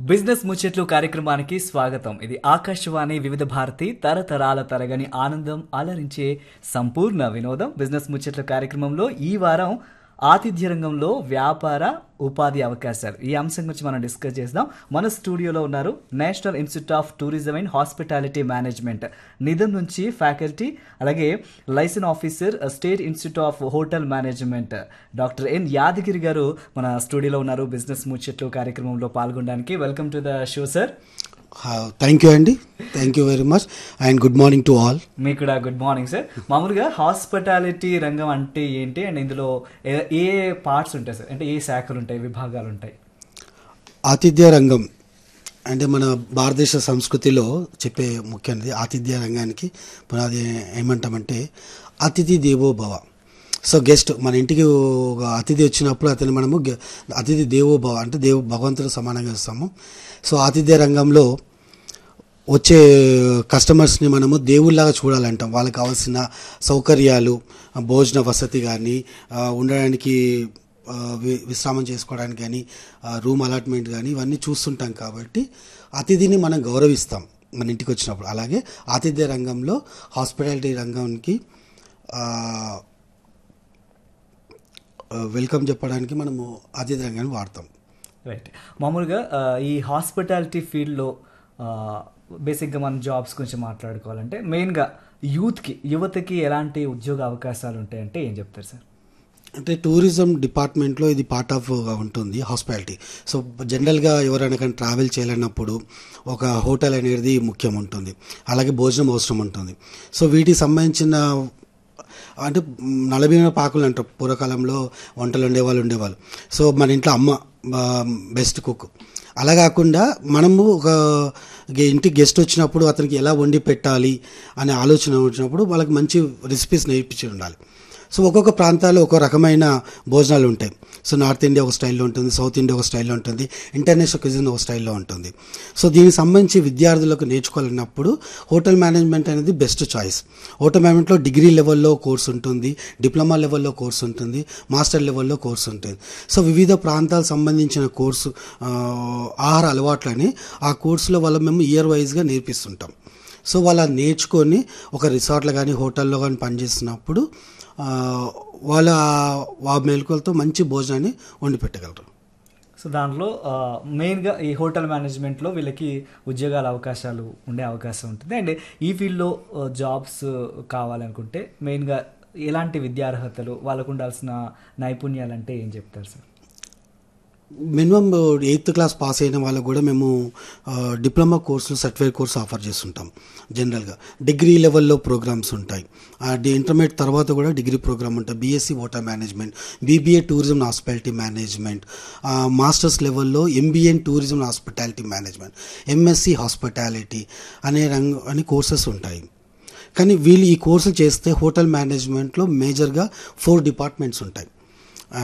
business ముచ్చట్లు కార్యక్రమానికి స్వాగతం ఇది ఆకాశవాణి వివిధ భారతి తరతరాల తరగని ఆనందం అలరించే సంపూర్ణ వినోదం బిజినెస్ ముచ్చట్ల కార్యక్రమంలో ఈ వారం ఆతిథ్య రంగంలో వ్యాపార ఉపాధి అవకాశాలు ఈ అంశం గురించి మనం డిస్కస్ చేద్దాం మన స్టూడియోలో ఉన్నారు national institute of tourism and hospitality management NITHM నుంచి ఫ్యాకల్టీ అలాగే licence officer state institute of hotel management doctor N Yadagiri గారు మన స్టూడియోలో ఉన్నారు బిజినెస్ ముచ్చట్లు కార్యక్రమంలో పాల్గొనడానికి welcome to the show sir thank you అండి thank you very much and good morning to all మీకు కూడా గుడ్ మార్నింగ్ సార్ మామూలుగా హాస్పిటాలిటీ రంగం అంటే ఏంటి అండ్ ఇందులో ఏ- ఏ పార్ట్స్ ఉంటాయి సార్ అంటే ఏ శాఖలు ఉంటాయి విభాగాలు ఉంటాయి ఆతిథ్య రంగం అంటే మన భారతదేశ సంస్కృతిలో చెప్పే ముఖ్యమైనది ఆతిథ్య రంగానికి పునాది ఏమంటామంటే అతిథి దేవో భవ సో గెస్ట్ మన ఇంటికి ఒక అతిథి వచ్చినప్పుడు అతను మనము గె- అతిథి దేవో భవ అంటే దేవు భగవంతుడు సమానంగా ఇస్తాము సో ఆతిథ్య రంగంలో వచ్చే కస్టమర్స్ని మనము దేవుళ్ళలాగా చూడాలంటాం వాళ్ళకి కావాల్సిన సౌకర్యాలు భోజన వసతి కానీ ఉండడానికి ఆ, వి- విశ్రామం చేసుకోవడానికి కానీ రూమ్ అలాట్మెంట్ కానీ ఇవన్నీ చూస్తుంటాం కాబట్టి అతిథిని మనం గౌరవిస్తాం మన ఇంటికి వచ్చినప్పుడు అలాగే ఆతిథ్య రంగంలో హాస్పిటాలిటీ రంగానికి ఆ, ఆ, వెల్కమ్ చెప్పడానికి మనము ఆతిథ్య రంగాన్ని వాడతాం రైట్ మామూలుగా ఆ, ఈ హాస్పిటాలిటీ ఫీల్డ్లో బేసిక్గా మనం జాబ్స్ గురించి మాట్లాడుకోవాలంటే మెయిన్గా యూత్కి యువతకి ఎలాంటి ఉద్యోగ అవకాశాలు ఉంటాయంటే ఏం చెప్తారు సార్ అంటే టూరిజం డిపార్ట్మెంట్లో ఇది పార్ట్ ఆఫ్ ఉంటుంది హాస్పిటాలిటీ సో జనరల్గా ఎవరైనా కానీ ట్రావెల్ చేయాలన్నప్పుడు ఒక హోటల్ అనేది ముఖ్యం ఉంటుంది అలాగే భోజనం అవసరం ఉంటుంది సో వీటికి సంబంధించిన అంటే నలభీమ పాకులు అంటారు పూర్వకాలంలో వంటలు ఉండేవాళ్ళు ఉండేవాళ్ళు సో మన ఇంట్లో అమ్మ బెస్ట్ కుక్ అలా కాకుండా మనము ఒక గె- ఇంటికి గెస్ట్ వచ్చినప్పుడు అతనికి ఎలా వండి పెట్టాలి అనే ఆలోచన వచ్చినప్పుడు వాళ్ళకి మంచి రెసిపీస్ నేర్పించి ఉండాలి సో ఒక్కొక్క ప్రాంతాల్లో ఒక్కో రకమైన భోజనాలు ఉంటాయి సో నార్త్ ఇండియా ఒక స్టైల్లో ఉంటుంది సౌత్ ఇండియా ఒక స్టైల్లో ఉంటుంది ఇంటర్నేషనల్ క్విజిన్ ఒక స్టైల్లో ఉంటుంది సో దీనికి సంబంధించి విద్యార్థులకు నేర్చుకోవాలన్నప్పుడు హోటల్ మేనేజ్మెంట్ అనేది బెస్ట్ చాయిస్ హోటల్ మేనేజ్మెంట్లో డిగ్రీ లెవెల్లో కోర్స్ ఉంటుంది డిప్లొమా లెవెల్లో కోర్స్ ఉంటుంది మాస్టర్ లెవెల్లో కోర్స్ ఉంటుంది సో వివిధ ప్రాంతాలకు సంబంధించిన కోర్సు ఆ, ఆహార అలవాట్లని ఆ కోర్సులో వాళ్ళ మేము ఇయర్ వైజ్గా నేర్పిస్తుంటాం సో వాళ్ళు అది నేర్చుకొని ఒక రిసార్ట్లో కానీ హోటల్లో కానీ పనిచేస్తున్నప్పుడు ఆ, వాళ్ళ ఆ- ఆ మెలకులతో మంచి భోజనాన్ని వండి పెట్టగలరు సో దాంట్లో ఆ, మెయిన్గా ఈ హోటల్ మేనేజ్మెంట్లో వీళ్ళకి ఉద్యోగాల అవకాశాలు ఉండే అవకాశం ఉంటుంది అండ్ ఈ ఫీల్డ్లో ఆ, జాబ్స్ కావాలనుకుంటే మెయిన్గా ఎలాంటి విద్యార్హతలు వాళ్ళకు ఉండాల్సిన నైపుణ్యాలు అంటే ఏం చెప్తారు sir minimum eighth class pass అయిన వాళ్ళకు కూడా మేము ఆ, డిప్లొమా కోర్సులు సర్టిఫికేట్ కోర్సు ఆఫర్ చేస్తుంటాం జనరల్గా డిగ్రీ లెవెల్లో ప్రోగ్రామ్స్ ఉంటాయి ఆ, డి- ఇంటర్మీడియట్ తర్వాత కూడా డిగ్రీ ప్రోగ్రామ్ ఉంటాయి BSc water management BBA tourism and hospitality management ఆ, మాస్టర్స్ లెవెల్లో MBA in tourism and hospitality management MSc hospitality అనే రంగ అనే కోర్సెస్ ఉంటాయి కానీ వీళ్ళు ఈ కోర్సులు చేస్తే హోటల్ మేనేజ్మెంట్లో మేజర్గా ఫోర్ డిపార్ట్మెంట్స్ ఉంటాయి